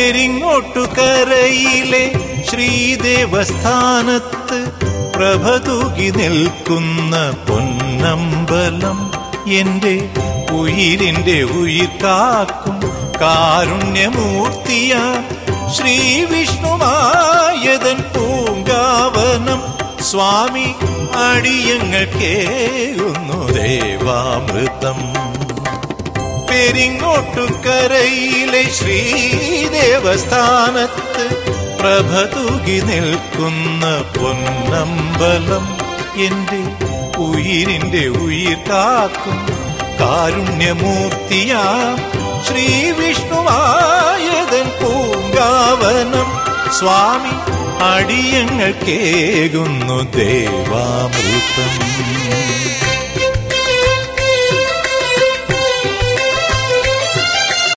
പെരിങ്ങോട്ടുകരയിലെ ശ്രീദേവസ്ഥാനത്ത് പ്രഭ തൂകി നിൽക്കുന്ന പൊന്നമ്പലം എന്റെ ഉയിരിന്റെ ഉയിർ കാക്കും കാരുണ്യമൂർത്തിയ ശ്രീ വിഷ്ണുമായതൻ പൂങ്കാവനം സ്വാമി അടിയങ്ങൾക്കേകുന്നു ദേവാമൃതം പെരിങ്ങോട്ടുകരയിലെ ശ്രീദേവസ്ഥാനത്ത് പ്രഭ തൂകി നിൽക്കുന്ന പൊന്നമ്പലം എന്റെ ഉയിരിന്റെ ഉയിർ കാക്കും കാരുണ്യമൂർത്തിയാം ശ്രീ വിഷ്ണുവായതൻ പൂങ്കാവനം സ്വാമി അടിയങ്ങൾക്കേകുന്നു ദേവാമൃതം